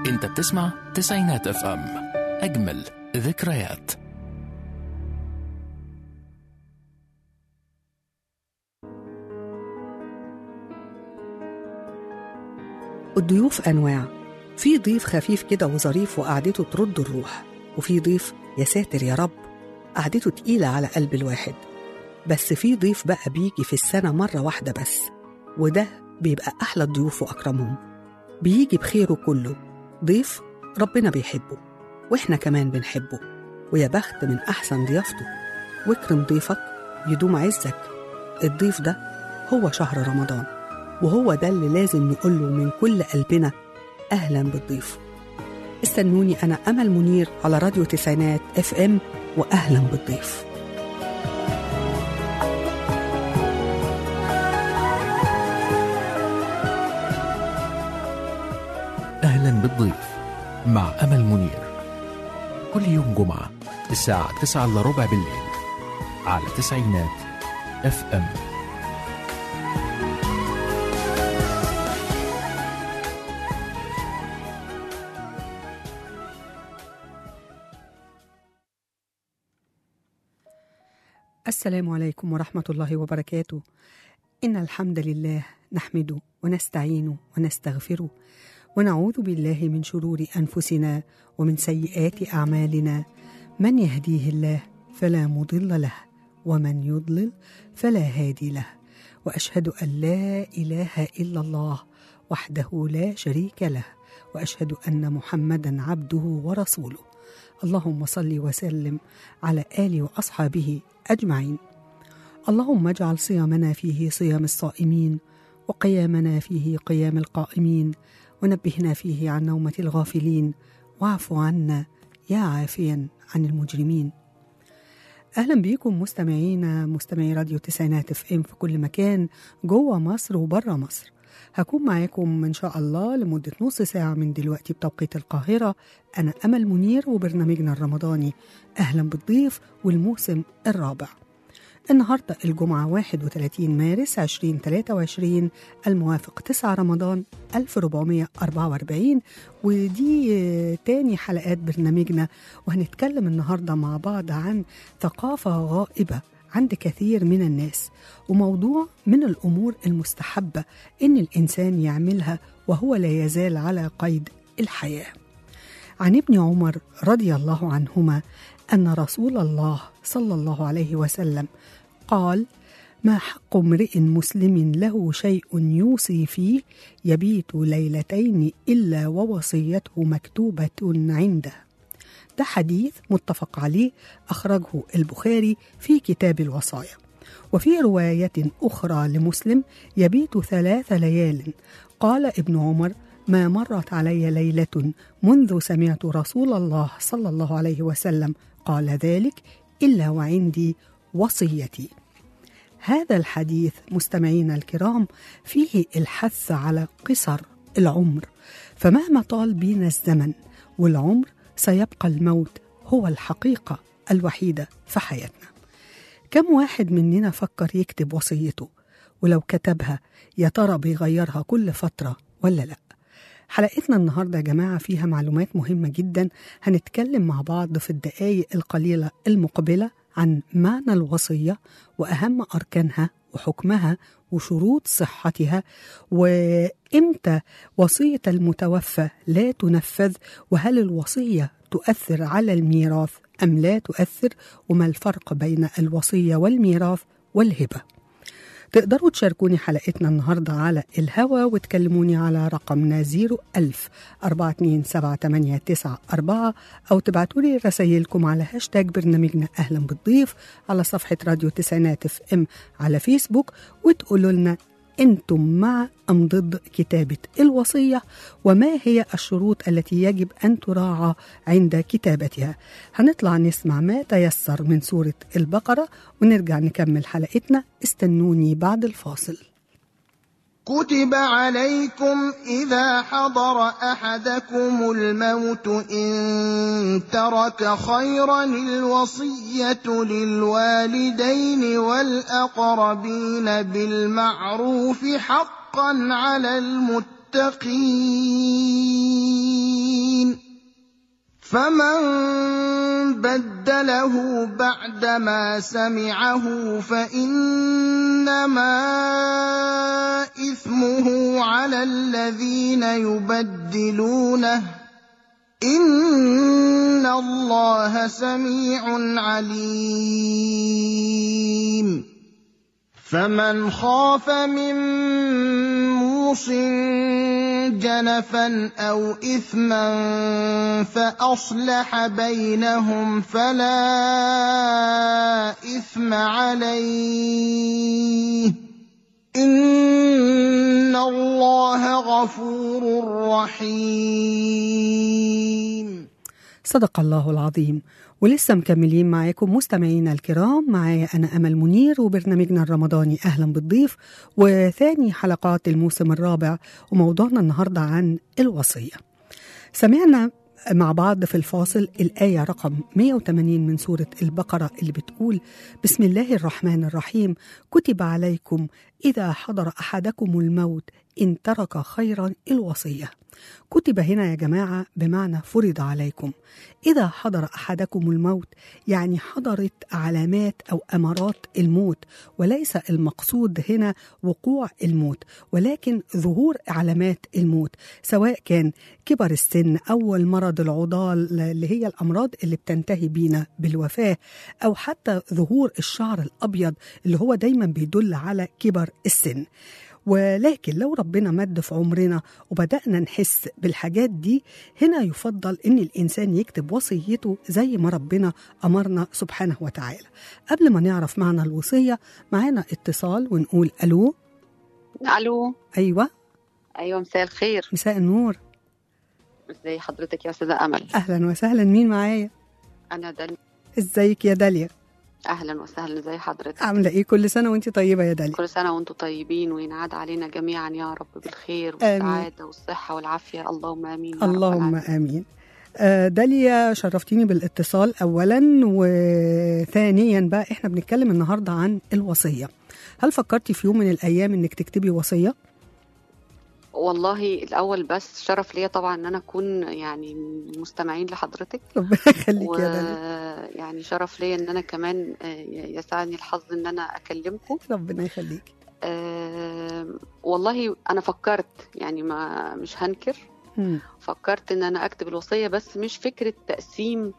انت بتسمع تسعينات اف ام اجمل ذكريات الضيوف أنواع في ضيف خفيف كده وظريف وقعدته ترد الروح وفي ضيف يا ساتر يا رب قعدته تقيلة على قلب الواحد بس في ضيف بقى بيجي في السنة مرة واحدة بس وده بيبقى أحلى الضيوف وأكرمهم بيجي بخيره كله ضيف ربنا بيحبه وإحنا كمان بنحبه ويا بخت من أحسن ضيافته واكرم ضيفك يدوم عزك الضيف ده هو شهر رمضان وهو ده اللي لازم نقوله من كل قلبنا أهلا بالضيف استنوني أنا أمل منير على راديو تسعينات اف ام وأهلا بالضيف اهلا بالضيف مع امل منير كل يوم جمعه الساعه 9 الا ربع بالليل على تسعينات اف ام السلام عليكم ورحمة الله وبركاته إن الحمد لله نحمده ونستعينه ونستغفره ونعوذ بالله من شرور أنفسنا ومن سيئات أعمالنا من يهديه الله فلا مضل له ومن يضلل فلا هادي له وأشهد أن لا إله إلا الله وحده لا شريك له وأشهد أن محمدا عبده ورسوله اللهم صل وسلم على آله وأصحابه أجمعين اللهم اجعل صيامنا فيه صيام الصائمين وقيامنا فيه قيام القائمين ونبهنا فيه عن نومة الغافلين واعف عنا يا عافيا عن المجرمين أهلا بيكم مستمعينا مستمعي راديو تسعينات اف ام في كل مكان جوه مصر وبره مصر هكون معاكم إن شاء الله لمدة نص ساعة من دلوقتي بتوقيت القاهرة أنا أمل منير وبرنامجنا الرمضاني أهلا بالضيف والموسم الرابع النهاردة الجمعة 31 مارس 2023 الموافق 9 رمضان 1444 ودي آه، تاني حلقات برنامجنا وهنتكلم النهاردة مع بعض عن ثقافة غائبة عند كثير من الناس وموضوع من الأمور المستحبة إن الإنسان يعملها وهو لا يزال على قيد الحياة عن ابن عمر رضي الله عنهما ان رسول الله صلى الله عليه وسلم قال ما حق امرئ مسلم له شيء يوصي فيه يبيت ليلتين الا ووصيته مكتوبه عنده ده حديث متفق عليه اخرجه البخاري في كتاب الوصايا وفي روايه اخرى لمسلم يبيت ثلاث ليال قال ابن عمر ما مرت علي ليله منذ سمعت رسول الله صلى الله عليه وسلم قال ذلك الا وعندي وصيتي هذا الحديث مستمعينا الكرام فيه الحث على قصر العمر فمهما طال بينا الزمن والعمر سيبقى الموت هو الحقيقه الوحيده في حياتنا كم واحد مننا فكر يكتب وصيته ولو كتبها يا ترى بيغيرها كل فتره ولا لا حلقتنا النهارده يا جماعه فيها معلومات مهمه جدا هنتكلم مع بعض في الدقائق القليله المقبله عن معنى الوصيه واهم اركانها وحكمها وشروط صحتها وامتى وصيه المتوفى لا تنفذ وهل الوصيه تؤثر على الميراث ام لا تؤثر وما الفرق بين الوصيه والميراث والهبه تقدروا تشاركوني حلقتنا النهاردة على الهوا وتكلموني على رقمنا 01000 427 أو تبعتوا لي رسايلكم على هاشتاج برنامجنا أهلا بالضيف على صفحة راديو تسعينات اف ام على فيسبوك وتقولوا لنا أنتم مع أم ضد كتابة الوصية وما هي الشروط التي يجب أن تراعى عند كتابتها هنطلع نسمع ما تيسر من سورة البقرة ونرجع نكمل حلقتنا استنوني بعد الفاصل كتب عليكم إذا حضر أحدكم الموت إن ترك خيرا الوصية للوالدين والأقربين بالمعروف حقا على المتقين المتقين فمن بدله بعدما سمعه فانما اثمه على الذين يبدلونه ان الله سميع عليم فمن خاف من موص جنفا او اثما فاصلح بينهم فلا اثم عليه ان الله غفور رحيم صدق الله العظيم ولسه مكملين معاكم مستمعينا الكرام معايا أنا أمل منير وبرنامجنا الرمضاني أهلا بالضيف وثاني حلقات الموسم الرابع وموضوعنا النهاردة عن الوصية سمعنا مع بعض في الفاصل الآية رقم 180 من سورة البقرة اللي بتقول بسم الله الرحمن الرحيم كتب عليكم إذا حضر أحدكم الموت إن ترك خيرا الوصية كتب هنا يا جماعة بمعنى فرض عليكم إذا حضر أحدكم الموت يعني حضرت علامات أو أمارات الموت وليس المقصود هنا وقوع الموت ولكن ظهور علامات الموت سواء كان كبر السن أو المرض العضال اللي هي الأمراض اللي بتنتهي بينا بالوفاة أو حتى ظهور الشعر الأبيض اللي هو دايما بيدل على كبر السن ولكن لو ربنا مد في عمرنا وبدأنا نحس بالحاجات دي هنا يفضل إن الإنسان يكتب وصيته زي ما ربنا أمرنا سبحانه وتعالى قبل ما نعرف معنى الوصية معانا اتصال ونقول ألو الو أيوة ايوه مساء الخير مساء النور ازي حضرتك يا استاذه امل أهلا وسهلا مين معايا انا دل ازيك يا داليا اهلا وسهلا ازي حضرتك عاملة ايه كل سنة وانت طيبة يا داليا كل سنه وانتم طيبين وينعاد علينا جميعا يا رب بالخير آمين. والسعاده والصحه والعافيه اللهم امين يا رب اللهم العالمين. امين آه، داليا شرفتيني بالاتصال اولا وثانيا بقى احنا بنتكلم النهارده عن الوصيه هل فكرتي في يوم من الايام انك تكتبي وصيه والله الاول بس شرف ليا طبعا ان انا اكون يعني من المستمعين لحضرتك ربنا يخليك يا داليا ويعني شرف ليا ان انا كمان آه، يسعني الحظ ان انا اكلمكم ربنا يخليك آه، والله انا فكرت يعني ما مش هنكر مم. فكرت ان انا اكتب الوصيه بس مش فكره تقسيم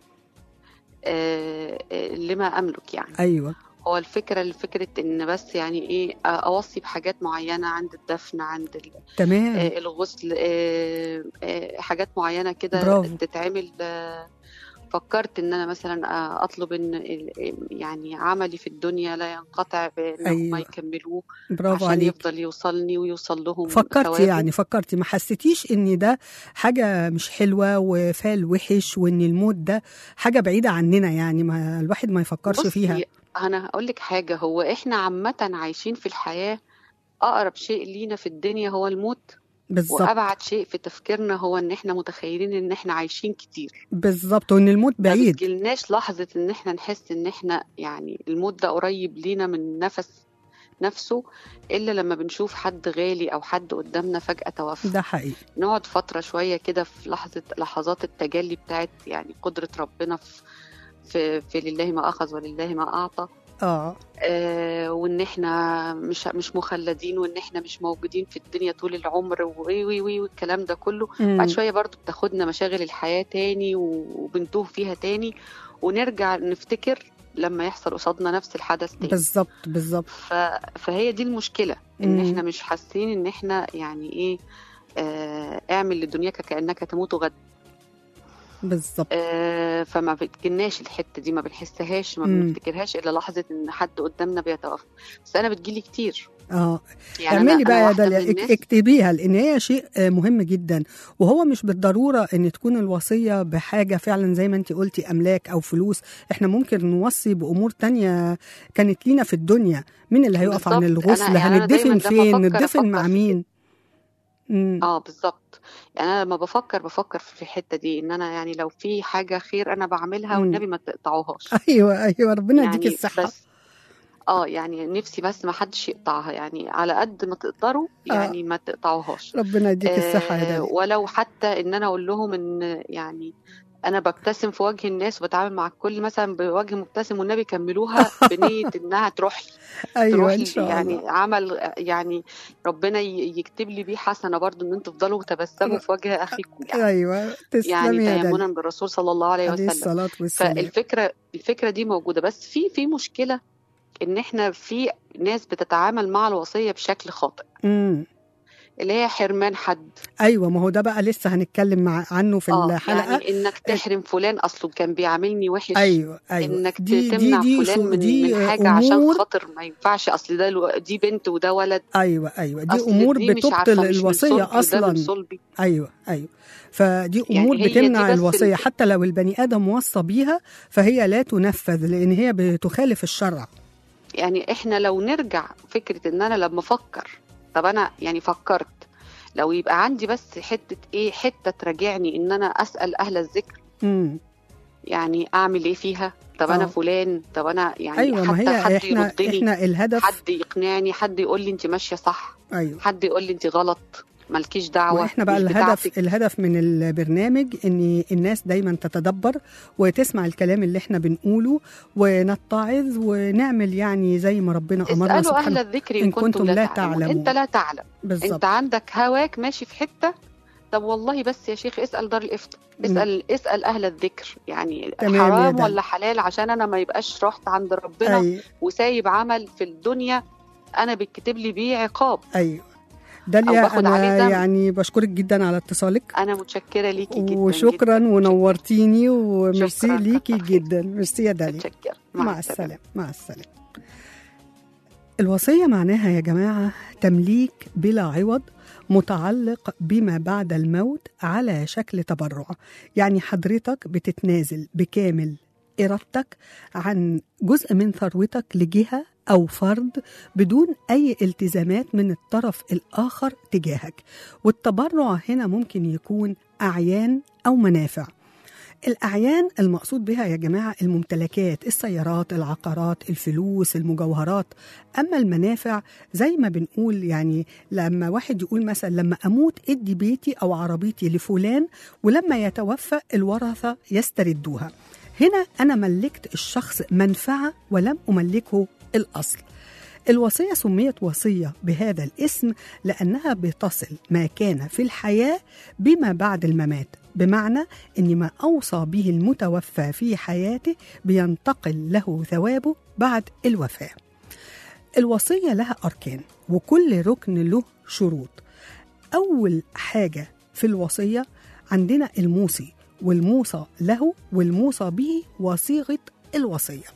آه، آه، لما املك يعني ايوه هو الفكره الفكره ان بس يعني ايه آه، اوصي بحاجات معينه عند الدفن عند ال- تمام آه، الغسل آه، آه، حاجات معينه كده برافو. تتعمل آه، فكرت ان انا مثلا آه، اطلب ان ال- يعني عملي في الدنيا لا ينقطع بان هم أيوة. يكملوه برافو عشان عليك يفضل يوصلني ويوصل لهم فكرتي ثوابه. يعني فكرتي ما حسيتيش ان ده حاجه مش حلوه وفال وحش وان الموت ده حاجه بعيده عننا يعني ما الواحد ما يفكرش بصي، فيها انا هقول لك حاجه هو احنا عامه عايشين في الحياه اقرب شيء لينا في الدنيا هو الموت بالظبط وابعد شيء في تفكيرنا هو ان احنا متخيلين ان احنا عايشين كتير بالظبط وان الموت ما بعيد بتجيلناش لحظه ان احنا نحس ان احنا يعني الموت ده قريب لينا من نفس نفسه الا لما بنشوف حد غالي او حد قدامنا فجاه توفى ده حقيقي نقعد فترة شوية كده في لحظة لحظات التجلي بتاعت يعني قدرة ربنا في في, في لله ما أخذ ولله ما أعطى اه آه وإن إحنا مش مش مخلدين وإن إحنا مش موجودين في الدنيا طول العمر وي وي وي والكلام ده كله مم. بعد شوية برضو بتاخدنا مشاغل الحياة تاني وبنتوه فيها تاني ونرجع نفتكر لما يحصل قصادنا نفس الحدث تاني بالظبط بالظبط ف... فهي دي المشكلة ان مم. احنا مش حاسين ان احنا يعني ايه آه اعمل لدنياك كأنك تموت غدا بالظبط آه فما بتجناش الحتة دي ما بنحسهاش ما مم. بنفتكرهاش الا لحظة ان حد قدامنا بيتوفى بس انا بتجيلي كتير اه يعني اعملي أنا- بقى أنا يا واحدة داليا من اك- الناس- اكتبيها لان هي شيء آه، مهم جدا وهو مش بالضروره ان تكون الوصيه بحاجه فعلا زي ما انت قلتي املاك او فلوس احنا ممكن نوصي بامور تانية كانت لينا في الدنيا مين اللي هيقف عن بالظبط. أنا- الغسل يعني أنا دايماً هندفن لما فين أفكر ندفن مع أفكر في مين مم. اه بالظبط يعني انا لما بفكر بفكر في الحتة دي ان انا يعني لو في حاجة خير انا بعملها مم. والنبي ما تقطعوهاش ايوه ايوه ربنا يديك يعني الصحه بس اه يعني نفسي بس ما حدش يقطعها يعني على قد ما تقدروا يعني ما تقطعوهاش ربنا يديك الصحه يا آه، داليا ولو حتى ان انا اقول لهم ان يعني انا ببتسم في وجه الناس وبتعامل مع الكل مثلا بوجه مبتسم والنبي كملوها بنيه انها تروح لي ايوه تروح ان لي شاء يعني الله عمل يعني ربنا ي- يكتب لي بيه حسنه برضو ان انتوا تفضلوا تبسموا في وجه اخيكم يعني ايوه يعني تسلمي يا تيمنا داليا بالرسول صلى الله عليه عليه وسلم الصلاه والسلام فالفكره الفكره دي موجوده بس في في مشكله ان احنا في ناس بتتعامل مع الوصيه بشكل خاطئ امم اللي هي حرمان حد ايوه ما هو ده بقى لسه هنتكلم مع عنه في اه الحلقه يعني انك تحرم فلان اصله كان بيعاملني وحش ايوه ايوه انك دي تمنع دي دي فلان شو من, دي من حاجه عشان امور خاطر ما ينفعش اصل ده الو- دي بنت وده ولد ايوه ايوه دي اصل امور دي مش عارفه بتبطل مش من الوصيه صلبي وده من اصلا صلبي ايوه ايوه فدي يعني امور هي دي بتمنع بس الوصيه ال- حتى لو البني ادم وصى بيها فهي لا تنفذ لان هي بتخالف الشرع يعني احنا لو نرجع فكره ان انا لما افكر طب انا يعني فكرت لو يبقى عندي بس حته ايه حته تراجعني ان انا اسال اهل الذكر امم يعني اعمل ايه فيها طب انا آه. فلان طب انا يعني ايوه ما حتى هي حد احنا يردني احنا الهدف حد يقنعني حد يقول لي انت ماشيه صح ايوه حد يقول لي انت غلط مالكيش دعوه واحنا بقى مش الهدف بتاعتك. الهدف من البرنامج ان الناس دايما تتدبر وتسمع الكلام اللي احنا بنقوله ونتعظ ونعمل يعني زي ما ربنا امرنا اسالوا اهل سبحانه الذكر إن ان كنتم لا تعلمون تعلمون. انت لا تعلم بالظبط انت عندك هواك ماشي في حته طب والله بس يا شيخ اسال دار الافتاء مم. اسال اسال اهل الذكر يعني تمام يا حرام داليا. ولا حلال عشان انا ما يبقاش رحت عند ربنا ايوه وسايب عمل في الدنيا انا بيتكتب لي بيه عقاب ايوه أو داليا باخد عليه انا ذنب. يعني بشكرك جدا على اتصالك انا متشكره ليكي جدا وشكرا جدا. ونورتيني وميرسي شكراً، ليكي كتر خيرك. جدا ميرسي يا داليا متشكره مع السلامة مع السلامة الوصية معناها يا جماعة تمليك بلا عوض متعلق بما بعد الموت على شكل تبرع يعني حضرتك بتتنازل بكامل إرادتك عن جزء من ثروتك لجهة أو فرد بدون أي التزامات من الطرف الآخر تجاهك والتبرع هنا ممكن يكون أعيان أو منافع الأعيان المقصود بها يا جماعة الممتلكات السيارات العقارات الفلوس المجوهرات أما المنافع زي ما بنقول يعني لما واحد يقول مثلا لما أموت ادي بيتي أو عربيتي لفلان ولما يتوفى الورثة يستردوها هنا أنا ملكت الشخص منفعة ولم أملكه الأصل الوصية سميت وصية بهذا الاسم لأنها بتصل ما كان في الحياة بما بعد الممات بمعنى أن ما أوصى به المتوفى في حياته بينتقل له ثوابه بعد الوفاة الوصية لها أركان وكل ركن له شروط أول حاجة في الوصية عندنا الموصي والموصى له والموصى به وصيغة الوصية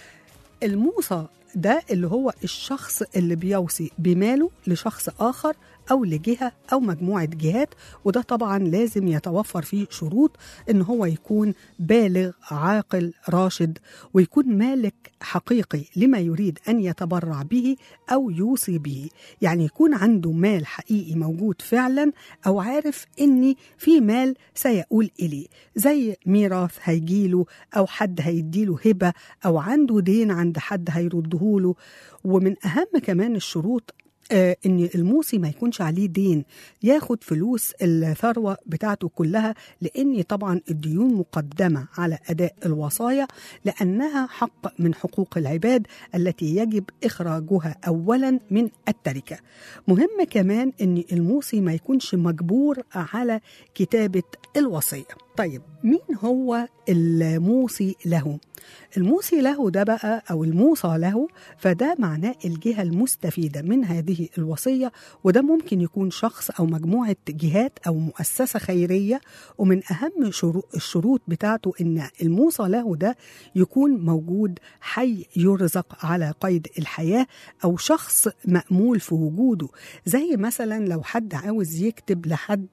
الموصى ده اللي هو الشخص اللي بيوصي بماله لشخص آخر أو لجهة أو مجموعة جهات وده طبعا لازم يتوفر فيه شروط إن هو يكون بالغ عاقل راشد ويكون مالك حقيقي لما يريد أن يتبرع به أو يوصي به يعني يكون عنده مال حقيقي موجود فعلا أو عارف إن في مال سيقول إليه زي ميراث هيجيله أو حد هيديله هبة أو عنده دين عند حد هيردهوله ومن أهم كمان الشروط آه ان الموصي ما يكونش عليه دين ياخد فلوس الثروه بتاعته كلها لان طبعا الديون مقدمه على اداء الوصايا لانها حق من حقوق العباد التي يجب اخراجها اولا من التركه. مهم كمان ان الموصي ما يكونش مجبور على كتابه الوصيه. طيب مين هو الموصي له؟ الموصي له ده بقى او الموصى له فده معناه الجهه المستفيده من هذه الوصيه وده ممكن يكون شخص او مجموعه جهات او مؤسسه خيريه ومن اهم الشروط بتاعته ان الموصى له ده يكون موجود حي يرزق على قيد الحياه او شخص مامول في وجوده زي مثلا لو حد عاوز يكتب لحد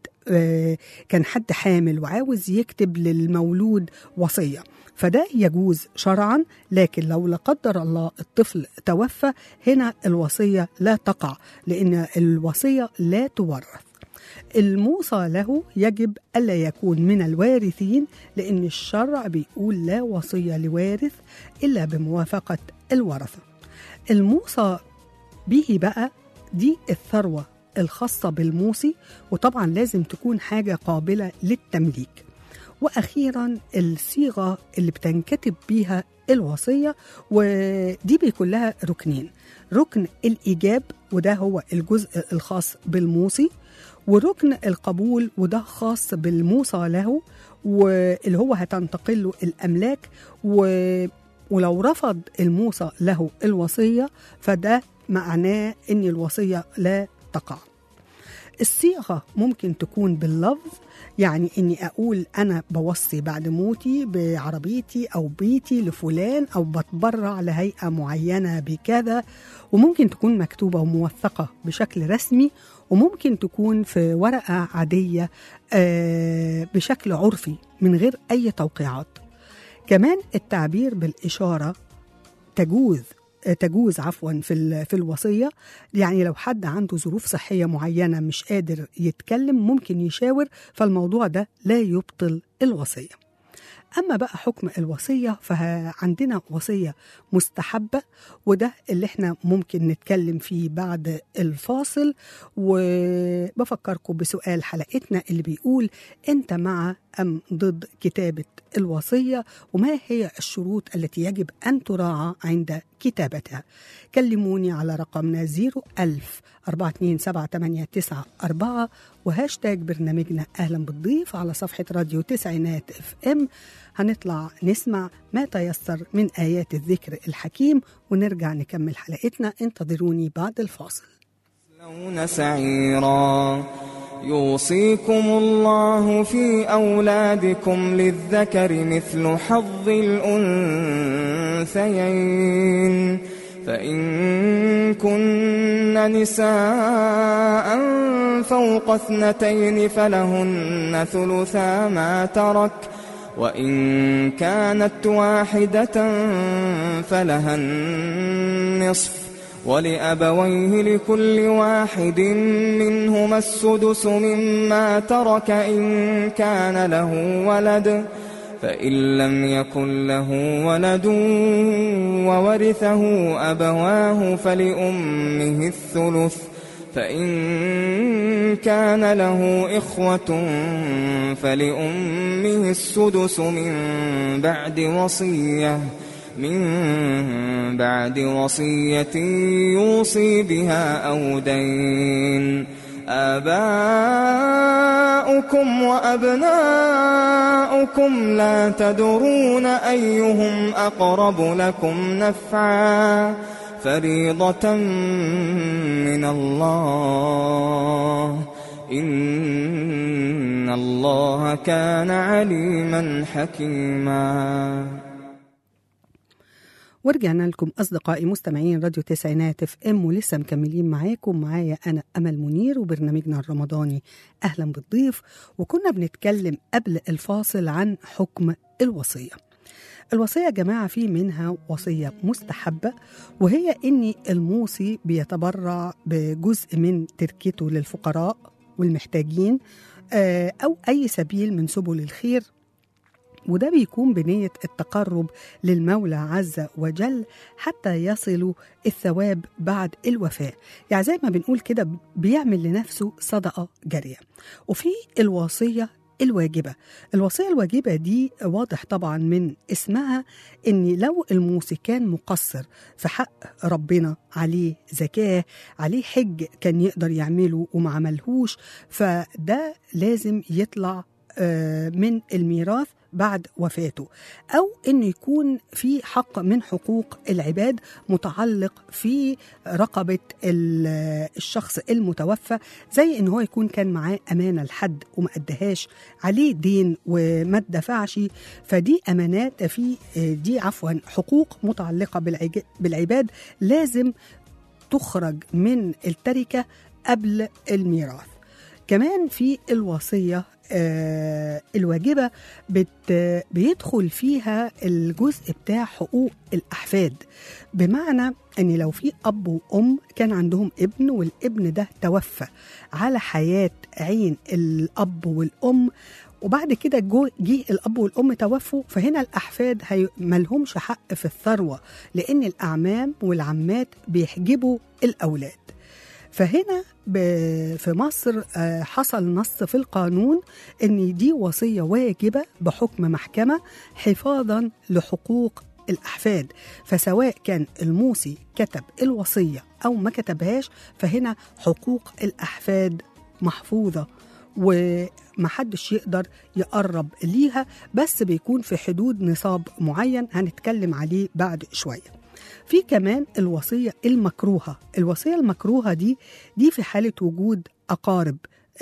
كان حد حامل وعاوز يكتب للمولود وصيه فده يجوز شرعا لكن لو لا قدر الله الطفل توفى هنا الوصيه لا تقع لان الوصيه لا تورث الموصى له يجب الا يكون من الوارثين لان الشرع بيقول لا وصيه لوارث الا بموافقه الورثه الموصى به بقى دي الثروة الخاصة بالموصي وطبعا لازم تكون حاجة قابلة للتمليك وأخيرا الصيغة اللي بتنكتب بيها الوصية ودي بيكون لها ركنين ركن الإيجاب وده هو الجزء الخاص بالموصي وركن القبول وده خاص بالموصى له واللي هو هتنتقل له الأملاك و ولو رفض الموصى له الوصية فده معناه أن الوصية لا تقع الصيغة ممكن تكون باللفظ يعني اني اقول انا بوصي بعد موتي بعربيتي او بيتي لفلان او بتبرع لهيئه معينه بكذا وممكن تكون مكتوبه وموثقه بشكل رسمي وممكن تكون في ورقه عاديه آه، بشكل عرفي من غير اي توقيعات كمان التعبير بالاشاره تجوز تجوز عفوا في ال- في الوصيه يعني لو حد عنده ظروف صحيه معينه مش قادر يتكلم ممكن يشاور فالموضوع ده لا يبطل الوصيه اما بقى حكم الوصيه فعندنا وصيه مستحبه وده اللي احنا ممكن نتكلم فيه بعد الفاصل وبفكركم بسؤال حلقتنا اللي بيقول انت مع ام ضد كتابه الوصيه وما هي الشروط التي يجب ان تراعى عند كتابتها كلموني على رقمنا 01000 427 وهاشتاج برنامجنا اهلا بالضيف على صفحه راديو تسعينات اف ام هنطلع نسمع ما تيسر من ايات الذكر الحكيم ونرجع نكمل حلقتنا انتظروني بعد الفاصل يصلون سعيرا يوصيكم الله في أولادكم للذكر مثل حظ الأنثيين فإن كن نساء فوق اثنتين فلهن ثلثا ما ترك وإن كانت واحدة فلها النصف ولأبويه لكل واحد منهما السدس مما ترك إن كان له ولد فإن لم يكن له ولد وورثه أبواه فلأمه الثلث فإن كان له إخوة فلأمه السدس من بعد وصية من بعد وصية يوصي بها أو دين آباؤكم وأبناؤكم لا تدرون أيهم أقرب لكم نفعا فريضة من الله إن الله كان عليما حكيما ورجعنا لكم أصدقائي مستمعين راديو تسعينات اف ام ولسه مكملين معاكم معايا أنا أمل منير وبرنامجنا الرمضاني أهلا بالضيف وكنا بنتكلم قبل الفاصل عن حكم الوصية الوصية يا جماعة في منها وصية مستحبة وهي إن الموصي بيتبرع بجزء من تركته للفقراء والمحتاجين آه، أو أي سبيل من سبل الخير وده بيكون بنية التقرب للمولى عز وجل حتى يصلوا الثواب بعد الوفاة يعني زي ما بنقول كده بيعمل لنفسه صدقة جارية وفي الوصية الواجبة الوصية الواجبة دي واضح طبعا من اسمها ان لو الموصي كان مقصر في حق ربنا عليه زكاة عليه حج كان يقدر يعمله وما عملهوش فده لازم يطلع آه، من الميراث بعد وفاته او انه يكون في حق من حقوق العباد متعلق في رقبه ال- الشخص المتوفى زي ان هو يكون كان معاه امانه لحد وما ادهاش عليه دين وما ادفعش فدي امانات في آه، دي عفوا حقوق متعلقه بالعج- بالعباد لازم تخرج من التركه قبل الميراث كمان في الوصيه آه، الواجبه بت بيدخل فيها الجزء بتاع حقوق الاحفاد بمعنى ان لو في اب وام كان عندهم ابن والابن ده توفى على حياه عين الاب والام وبعد كده جو- جه الاب والام توفوا فهنا الاحفاد هي ملهمش حق في الثروه لان الاعمام والعمات بيحجبوا الاولاد فهنا ب- في مصر آه، حصل نص في القانون ان دي وصيه واجبه بحكم محكمه حفاظا لحقوق الاحفاد فسواء كان الموصي كتب الوصيه او ما كتبهاش فهنا حقوق الاحفاد محفوظه ومحدش يقدر يقرب ليها بس بيكون في حدود نصاب معين هنتكلم عليه بعد شويه في كمان الوصية المكروهة الوصية المكروهة دي دي في حالة وجود أقارب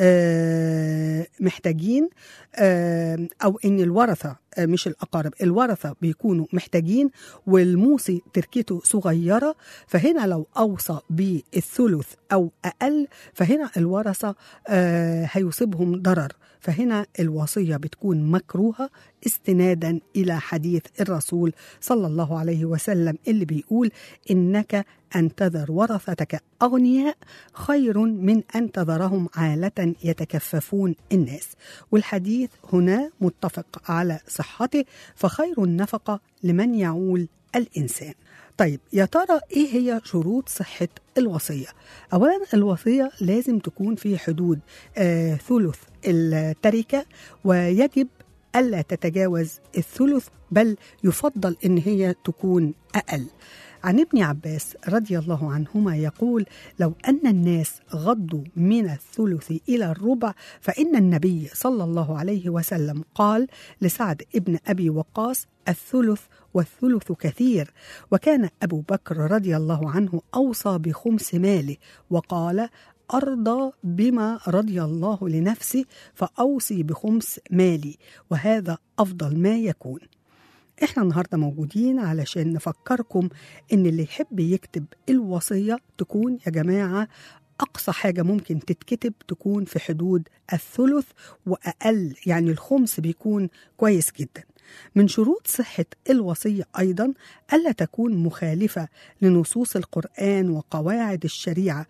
آه، محتاجين آه، أو إن الورثة آه، مش الأقارب الورثة بيكونوا محتاجين والموصي تركته صغيرة فهنا لو أوصى بالثلث أو أقل فهنا الورثة آه، هيصيبهم ضرر فهنا الوصية بتكون مكروهة استنادا إلى حديث الرسول صلى الله عليه وسلم اللي بيقول إنك أن تذر ورثتك أغنياء خير من أن تذرهم عالة يتكففون الناس والحديث هنا متفق على صحته فخير النفقة لمن يعول الإنسان طيب يا ترى ايه هي شروط صحة الوصية؟ أولا الوصية لازم تكون في حدود آه ثلث التركة ويجب ألا تتجاوز الثلث بل يفضل إن هي تكون أقل عن ابن عباس رضي الله عنهما يقول لو أن الناس غضوا من الثلث إلى الربع فإن النبي صلى الله عليه وسلم قال لسعد ابن أبي وقاص الثلث والثلث كثير وكان أبو بكر رضي الله عنه أوصى بخمس ماله وقال أرضى بما رضي الله لنفسه فأوصي بخمس مالي وهذا أفضل ما يكون احنا النهارده موجودين علشان نفكركم ان اللي يحب يكتب الوصيه تكون يا جماعه اقصى حاجه ممكن تتكتب تكون في حدود الثلث واقل يعني الخمس بيكون كويس جدا من شروط صحة الوصية أيضا ألا تكون مخالفة لنصوص القرآن وقواعد الشريعة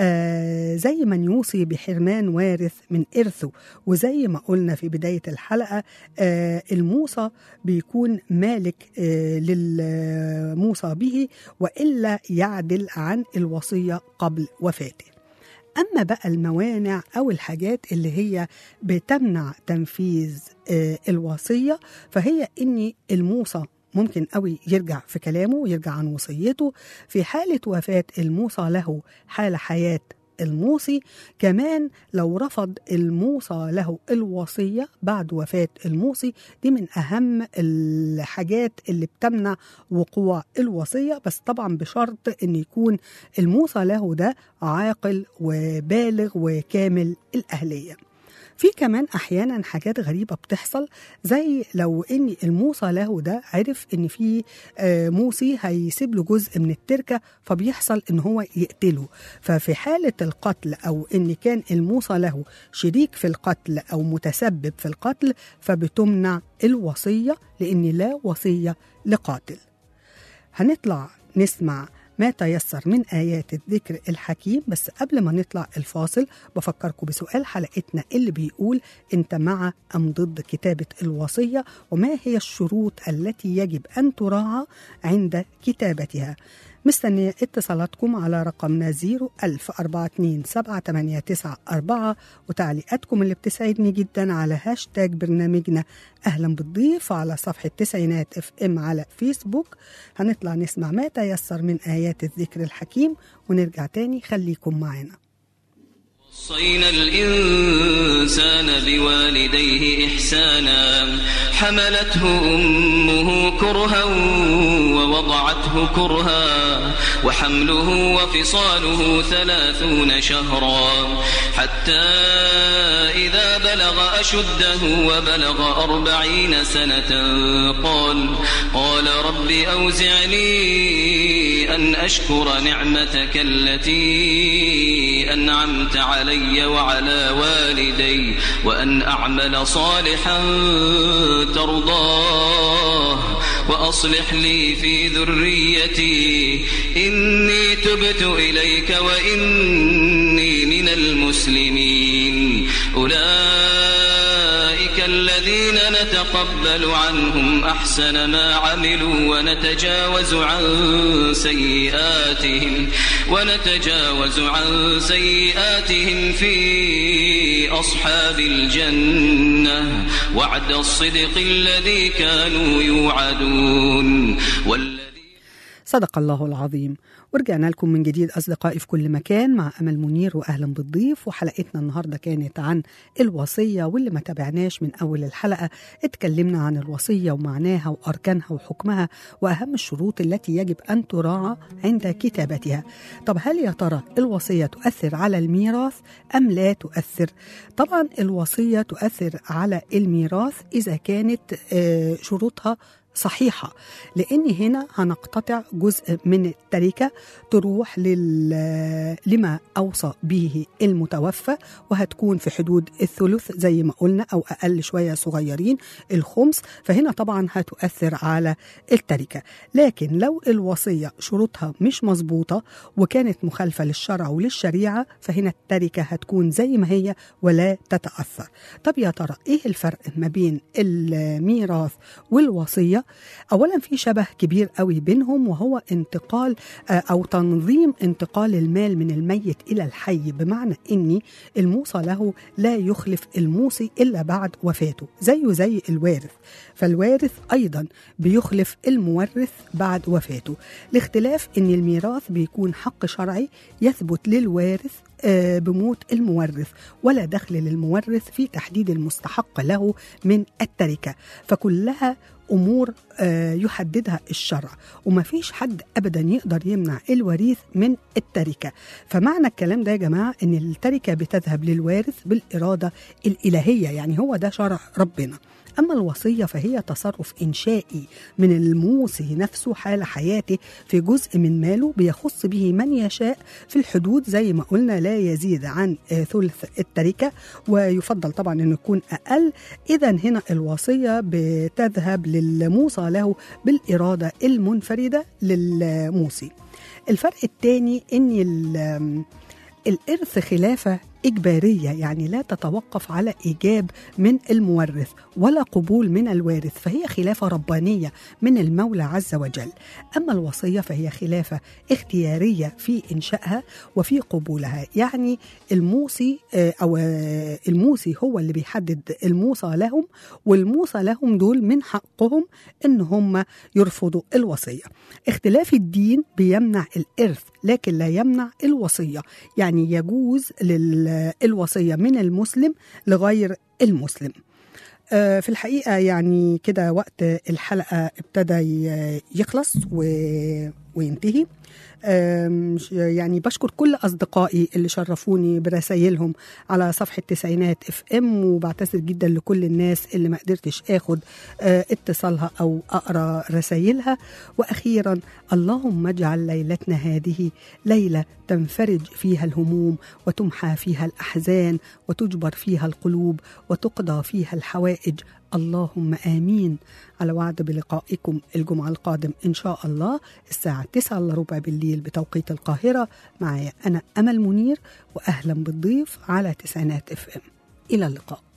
آه زي من يوصي بحرمان وارث من إرثه وزي ما قلنا في بداية الحلقة آه الموصى بيكون مالك آه للموصى به وإلا يعدل عن الوصية قبل وفاته أما بقى الموانع أو الحاجات اللي هي بتمنع تنفيذ آه، الوصية فهي إن الموصى ممكن قوي يرجع في كلامه ويرجع عن وصيته في حالة وفاة الموصى له حال حياة الموصي كمان لو رفض الموصى له الوصية بعد وفاة الموصي دي من أهم الحاجات اللي بتمنع وقوع الوصية بس طبعا بشرط أن يكون الموصى له ده عاقل وبالغ وكامل الأهلية في كمان احيانا حاجات غريبه بتحصل زي لو ان الموصى له ده عرف ان في آه، موصي هيسيب له جزء من التركه فبيحصل ان هو يقتله ففي حاله القتل او ان كان الموصى له شريك في القتل او متسبب في القتل فبتمنع الوصيه لان لا وصيه لقاتل هنطلع نسمع ما تيسر من آيات الذكر الحكيم بس قبل ما نطلع الفاصل بفكركم بسؤال حلقتنا اللي بيقول أنت مع أم ضد كتابة الوصية وما هي الشروط التي يجب أن تراعى عند كتابتها مستنية اتصالاتكم على رقمنا 01042 وتعليقاتكم اللي بتسعدني جدا على هاشتاج برنامجنا أهلا بالضيف على صفحة تسعينات اف ام على فيسبوك هنطلع نسمع ما تيسر من آيات الذكر الحكيم ونرجع تاني خليكم معنا وصينا الإنسان بوالديه إحسانا حملته أمه كرها ووضعته كرها وحمله وفصاله ثلاثون شهرا حتى إذا بلغ أشده وبلغ أربعين سنة قال قال رب أوزعني أن أشكر نعمتك التي أنعمت علي وعلى والدي وأن أعمل صالحا ترضاه وأصلح لي في ذريتي إني تبت إليك وإني من المسلمين أولئك الذين نتقبل عنهم أحسن ما عملوا ونتجاوز عن سيئاتهم ونتجاوز عن سيئاتهم في أصحاب الجنة وعد الصدق الذي كانوا يوعدون والذي صدق الله العظيم ورجعنا لكم من جديد أصدقائي في كل مكان مع أمل منير وأهلا بالضيف وحلقتنا النهاردة كانت عن الوصية واللي ما تابعناش من أول الحلقة اتكلمنا عن الوصية ومعناها وأركانها وحكمها وأهم الشروط التي يجب أن تراعى عند كتابتها طب هل يا ترى الوصية تؤثر على الميراث أم لا تؤثر طبعا الوصية تؤثر على الميراث إذا كانت آه، شروطها صحيحة لأن هنا هنقتطع جزء من التركة تروح لل... لما أوصى به المتوفى وهتكون في حدود الثلث زي ما قلنا أو أقل شوية صغيرين الخمس فهنا طبعا هتؤثر على التركة لكن لو الوصية شروطها مش مظبوطة وكانت مخالفة للشرع وللشريعة فهنا التركة هتكون زي ما هي ولا تتأثر طب يا ترى إيه الفرق ما بين الميراث والوصية اولا في شبه كبير قوي بينهم وهو انتقال آه، او تنظيم انتقال المال من الميت الى الحي بمعنى ان الموصى له لا يخلف الموصي الا بعد وفاته زيه زي الوارث فالوارث ايضا بيخلف المورث بعد وفاته لاختلاف ان الميراث بيكون حق شرعي يثبت للوارث آه، بموت المورث ولا دخل للمورث في تحديد المستحق له من التركه فكلها امور آه، يحددها الشرع وما فيش حد ابدا يقدر يمنع الوريث من التركه فمعنى الكلام ده يا جماعه ان التركه بتذهب للوارث بالاراده الالهيه يعني هو ده شرع ربنا أما الوصية فهي تصرف إنشائي من الموصي نفسه حال حياته في جزء من ماله بيخص به من يشاء في الحدود زي ما قلنا لا يزيد عن آه، ثلث التركة ويفضل طبعا أنه يكون أقل إذا هنا الوصية بتذهب للموصى له بالإرادة المنفردة للموصي الفرق الثاني أن ال- الإرث خلافة إجبارية يعني لا تتوقف على إيجاب من المورث ولا قبول من الوارث فهي خلافة ربانية من المولى عز وجل أما الوصية فهي خلافة اختيارية في إنشائها وفي قبولها يعني الموصي آه، أو آه، الموصي هو اللي بيحدد الموصى لهم والموصى لهم دول من حقهم إن هم يرفضوا الوصية اختلاف الدين بيمنع الإرث لكن لا يمنع الوصية يعني يجوز للوصية من المسلم لغير المسلم آه، في الحقيقة يعني كده وقت الحلقة ابتدى ي- يخلص و- وينتهي آم، ش- يعني بشكر كل أصدقائي اللي شرفوني برسايلهم على صفحة تسعينات اف ام وبعتذر جدا لكل الناس اللي ما قدرتش اخد آه، اتصالها أو أقرأ رسايلها وأخيرا اللهم اجعل ليلتنا هذه ليلة تنفرج فيها الهموم وتمحى فيها الأحزان وتجبر فيها القلوب وتقضى فيها الحوائج اللهم آمين على وعد بلقائكم الجمعة القادم إن شاء الله الساعة 9 إلا ربع بالليل بتوقيت القاهرة معايا أنا أمل منير وأهلا بالضيف على تسعينات اف ام إلى اللقاء